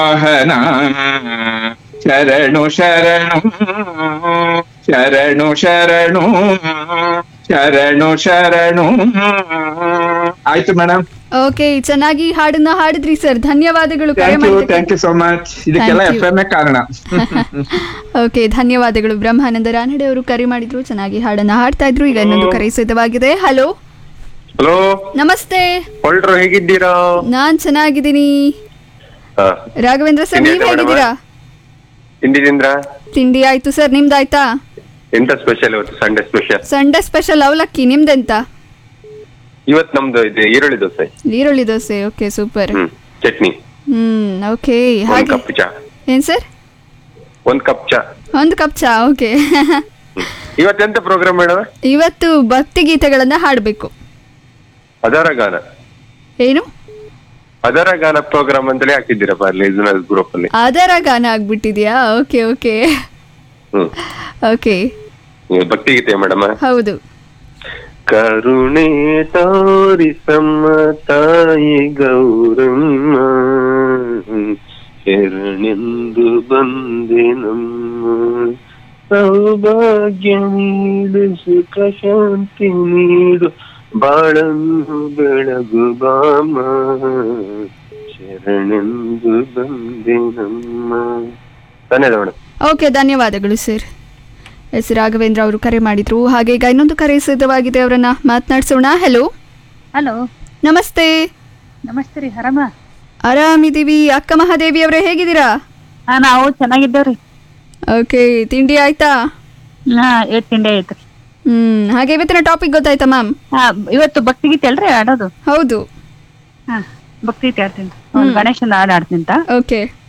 ವಾಹನ ಶರಣು ಶರಣು ಶರಣು ಶರಣು ಶರಣು ಶರಣು ಆಯ್ತು ಮೇಡಮ್ ಓಕೆ ಚೆನ್ನಾಗಿ ಹಾಡನ್ನ ಹಾಡಿದ್ರಿ ಸರ್ ಧನ್ಯವಾದಗಳು ಕರೆ ಥ್ಯಾಂಕ್ ಯು ಮಾಡಿದ್ದಕ್ಕೆ. ಥ್ಯಾಂಕ್ ಯು ಸೋ ಮಚ್ ಇದಕ್ಕೆಲ್ಲ Thank ಎಫ್ you. ಎಂ ಕಾರಣ ಓಕೆ ಧನ್ಯವಾದಗಳು ಬ್ರಹ್ಮಾನಂದ ರಾನಡೆ ಅವರು ಕರೆ ಮಾಡಿದ್ರು ಚೆನ್ನಾಗಿ ಹಾಡನ್ನ ಹಾಡ್ತಾ ಇದ್ರು ಈಗ ಇನ್ನೊಂದು ಕರೆ ಸಿದ್ಧವಾಗಿದೆ ಹಲೋ ಹಲೋ ನಮಸ್ತೆ ಹೊಲ್ಟ್ರು ಹೇಗಿದ್ದೀರಾ ನಾನ್ ಚೆನ್ನಾಗಿದ್ದೀನಿ ಹಾ. ರಾಘವೇಂದ್ರ ಸರ್ ತಿಂಡಿ ನೀವ್ ಆಯ್ತಾ ಹೇಗಿದ್ದೀರಾ ತಿಂಡಿ ತಿಂದ್ರ ತಿಂಡಿ ಆಯ್ತು ಸರ್ ನಿಮ್ದಾಯ್ತಾ ಎಂತ ಸ್ಪೆಷಲ್ ಇವತ್ತು ಸಂಡೇ ಸ್ಪೆಷಲ್ ಸಂಡೆ ಸ್ಪೆಷಲ್ ಅವಲಕ್ಕಿ ನಿಮ್ದೆಂತ ಇವತ್ತು ನಮ್ದು ಇದೆ ಈರುಳ್ಳಿ ದೋಸೆ ಈರುಳ್ಳಿ ದೋಸೆ ಓಕೆ ಸೂಪರ್ ಹ್ಮ್ ಚಟ್ನಿ ಹ್ಮ್ ಓಕೆ ಒಂದ್ ಹಾಗೆ ಕಪ್ ಚಾ ಏನ್ ಸರ್ ಒಂದ್ ಕಪ್ ಚಾ ಒಂದು ಕಪ್ ಚಾ ಓಕೆ ಹ್ಮ್. ಇವತ್ತೆಂತ ಪ್ರೋಗ್ರಾಮ್ ಮೇಡಮ್ ಇವತ್ತು ಭಕ್ತಿ ಗೀತೆಗಳನ್ನ ಹಾಡ್ಬೇಕು ಅದರ ಗಾನ ಏನು ಅದರ ಗಾನ ಪ್ರೋಗ್ರಾಮ್ ಅಂತಲೇ ಹಾಕಿದ್ದೀರಪ್ಪ ಅಲ್ಲಿ ಗ್ರೂಪ್ ಅಲ್ಲಿ ಅದರ ಗಾನ ಆಗ್ಬಿಟ್ಟಿದ್ಯಾ ಓಕೆ ಓಕೆ ಹ್ಮ್ ಓಕೆ ನೀವು ಭಕ್ತಿ ಗೀತೆ ಮೇಡಮ್ ಹೌದು ಕರುಣೆ ತೋರಿಸಮ್ಮ ತಾಯಿ ಗೌರಮ್ಮ ಶರಣೆಂದು ಬಂದೆ ನಮ್ಮ ಸೌಭಾಗ್ಯ ನೀಡು ಸುಖ ಶಾಂತಿ ನೀಡು ಬಾಳನ್ನು ಬೆಳಗು ಬಾಮ ಶರಣೆಂದು ಬಂದೆ ನಮ್ಮ ಧನ್ಯವಾದ ಮೇಡಮ್ ಓಕೆ ಧನ್ಯವಾದಗಳು ಸರ್ ಎಸ್ ರಾಘವೇಂದ್ರ ಅವರು ಕರೆ ಮಾಡಿದ್ರು ಹಾಗೆ ಈಗ ಇನ್ನೊಂದು ಕರೆ ಸಿದ್ಧವಾಗಿದೆ ಅವರನ್ನ ಮಾತನಾಡ್ಸೋಣ ಹೆಲೋ ಹಲೋ ನಮಸ್ತೆ ನಮಸ್ತೆ ರೀ ಆರಾಮ ಆರಾಮಿದ್ದೀವಿ ಅಕ್ಕ ಮಹಾದೇವಿ ಅವರೇ ಹೇಗಿದ್ದೀರಾ ಹಾ ನಾವು ಚೆನ್ನಾಗಿದ್ದೇವ್ರಿ ಓಕೆ ತಿಂಡಿ ಆಯ್ತಾ ಹಾ ಏಟ್ ತಿಂಡಿ ಐತ್ರಿ ಹ್ಮ್ ಹಾಗೆ ಇವತ್ತಿನ ಟಾಪಿಕ್ ಗೊತ್ತಾಯ್ತಾ ಮ್ಯಾಮ್ ಹಾ ಇವತ್ತು ಭಕ್ತಿ ಗೀತೆ ಅಲ್ರಿ ಆಡೋದು ಹೌದು ಹಾ ಭಕ್ತಿ ಗೀತೆ ಆಡ್ತೀನಿ ಅವ್ನು ಗಣೇಶನ ಹಾಡು ಆಡ್ತೀನಿ ಅಂತ ಓಕೆ